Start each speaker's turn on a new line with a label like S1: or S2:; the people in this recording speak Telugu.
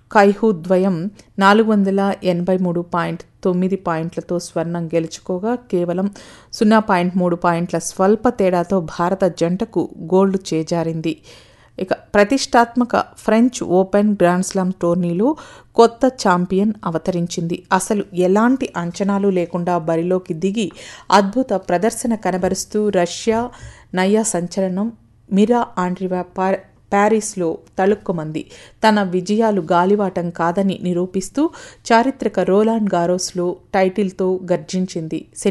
S1: కైహు ద్వయం నాలుగు వందల ఎనభై మూడు పాయింట్ తొమ్మిది పాయింట్లతో స్వర్ణం గెలుచుకోగా కేవలం సున్నా పాయింట్ మూడు పాయింట్ల స్వల్ప తేడాతో భారత జంటకు గోల్డ్ చేజారింది ఇక ప్రతిష్టాత్మక ఫ్రెంచ్ ఓపెన్ గ్రాండ్ స్లామ్ టోర్నీలో కొత్త ఛాంపియన్ అవతరించింది అసలు ఎలాంటి అంచనాలు లేకుండా బరిలోకి దిగి అద్భుత ప్రదర్శన కనబరుస్తూ రష్యా నయా సంచలనం మిరా ఆండ్రివా పార్ ప్యారిస్లో తళుక్కుమంది తన విజయాలు గాలివాటం కాదని నిరూపిస్తూ చారిత్రక రోలాండ్ గారోస్లో టైటిల్తో గర్జించింది